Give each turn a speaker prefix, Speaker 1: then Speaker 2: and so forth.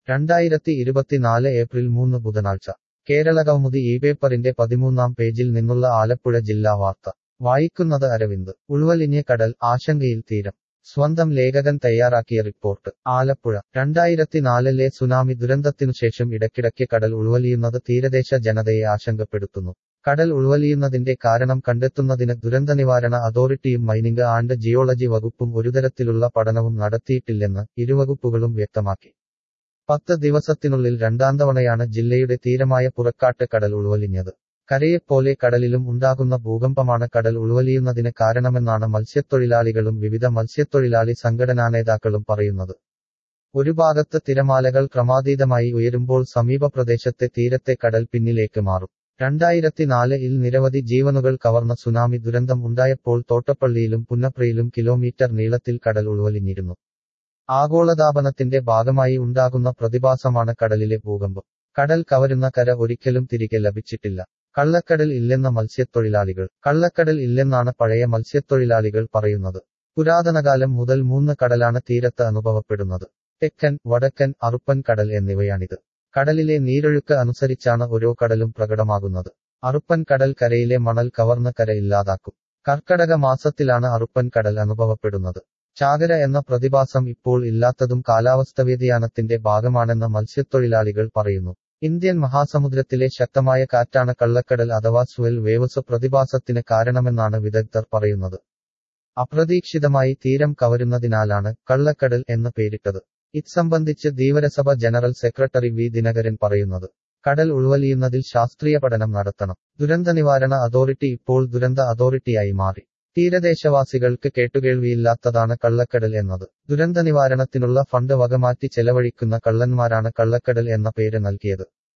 Speaker 1: രണ്ടായിരത്തി ഇരുപത്തിനാല് ഏപ്രിൽ മൂന്ന് ബുധനാഴ്ച കേരളകൗമുദി ഈ പേപ്പറിന്റെ പതിമൂന്നാം പേജിൽ നിന്നുള്ള ആലപ്പുഴ ജില്ലാ വാർത്ത വായിക്കുന്നത് അരവിന്ദ് ഉൾവലിഞ്ഞ് കടൽ ആശങ്കയിൽ തീരം സ്വന്തം ലേഖകൻ തയ്യാറാക്കിയ റിപ്പോർട്ട് ആലപ്പുഴ രണ്ടായിരത്തിനാലിലെ സുനാമി ദുരന്തത്തിനുശേഷം ഇടയ്ക്കിടയ്ക്ക് കടൽ ഉൾവലിയുന്നത് തീരദേശ ജനതയെ ആശങ്കപ്പെടുത്തുന്നു കടൽ ഉൾവലിയുന്നതിന്റെ കാരണം കണ്ടെത്തുന്നതിന് ദുരന്തനിവാരണ അതോറിറ്റിയും മൈനിംഗ് ആൻഡ് ജിയോളജി വകുപ്പും ഒരുതരത്തിലുള്ള പഠനവും നടത്തിയിട്ടില്ലെന്ന് ഇരുവകുപ്പുകളും വ്യക്തമാക്കി പത്ത് ദിവസത്തിനുള്ളിൽ രണ്ടാം തവണയാണ് ജില്ലയുടെ തീരമായ പുറക്കാട്ട് കടൽ ഉൾവലിഞ്ഞത് കരയെപ്പോലെ കടലിലും ഉണ്ടാകുന്ന ഭൂകമ്പമാണ് കടൽ ഉൾവലിയുന്നതിന് കാരണമെന്നാണ് മത്സ്യത്തൊഴിലാളികളും വിവിധ മത്സ്യത്തൊഴിലാളി സംഘടനാ നേതാക്കളും പറയുന്നത് ഒരു ഭാഗത്ത് തിരമാലകൾ ക്രമാതീതമായി ഉയരുമ്പോൾ സമീപ പ്രദേശത്തെ തീരത്തെ കടൽ പിന്നിലേക്ക് മാറും രണ്ടായിരത്തിനാല് ഇൽ നിരവധി ജീവനുകൾ കവർന്ന സുനാമി ദുരന്തം ഉണ്ടായപ്പോൾ തോട്ടപ്പള്ളിയിലും പുന്നപ്രയിലും കിലോമീറ്റർ നീളത്തിൽ കടൽ ഉൾവലിഞ്ഞിരുന്നു ആഗോളതാപനത്തിന്റെ ഭാഗമായി ഉണ്ടാകുന്ന പ്രതിഭാസമാണ് കടലിലെ ഭൂകമ്പം കടൽ കവരുന്ന കര ഒരിക്കലും തിരികെ ലഭിച്ചിട്ടില്ല കള്ളക്കടൽ ഇല്ലെന്ന മത്സ്യത്തൊഴിലാളികൾ കള്ളക്കടൽ ഇല്ലെന്നാണ് പഴയ മത്സ്യത്തൊഴിലാളികൾ പറയുന്നത് പുരാതനകാലം മുതൽ മൂന്ന് കടലാണ് തീരത്ത് അനുഭവപ്പെടുന്നത് തെക്കൻ വടക്കൻ അറുപ്പൻ കടൽ എന്നിവയാണിത് കടലിലെ നീരൊഴുക്ക് അനുസരിച്ചാണ് ഓരോ കടലും പ്രകടമാകുന്നത് അറുപ്പൻ കടൽ കരയിലെ മണൽ കവർന്ന് കര ഇല്ലാതാക്കും കർക്കടക മാസത്തിലാണ് അറുപ്പൻ കടൽ അനുഭവപ്പെടുന്നത് ചാകര എന്ന പ്രതിഭാസം ഇപ്പോൾ ഇല്ലാത്തതും കാലാവസ്ഥ വ്യതിയാനത്തിന്റെ ഭാഗമാണെന്ന് മത്സ്യത്തൊഴിലാളികൾ പറയുന്നു ഇന്ത്യൻ മഹാസമുദ്രത്തിലെ ശക്തമായ കാറ്റാണ് കള്ളക്കടൽ അഥവാ സ്വെൽ വേവസ് പ്രതിഭാസത്തിന് കാരണമെന്നാണ് വിദഗ്ധർ പറയുന്നത് അപ്രതീക്ഷിതമായി തീരം കവരുന്നതിനാലാണ് കള്ളക്കടൽ എന്ന് പേരിട്ടത് ഇത്സംബന്ധിച്ച് Dheevarasabha general secretary V Dinakaran പറയുന്നത് കടൽ ഉൾവലിയുന്നതിൽ ശാസ്ത്രീയ പഠനം നടത്തണം ദുരന്തനിവാരണ അതോറിറ്റി ഇപ്പോൾ ദുരന്ത അതോറിറ്റിയായി മാറി തീരദേശവാസികൾക്ക് കേട്ടുകേൾവിയില്ലാത്തതാണ് കള്ളക്കടൽ എന്നത് ദുരന്തനിവാരണത്തിനുള്ള ഫണ്ട് വകമാറ്റി ചെലവഴിക്കുന്ന കള്ളന്മാരാണ് കള്ളക്കടൽ എന്ന പേര് നൽകിയത്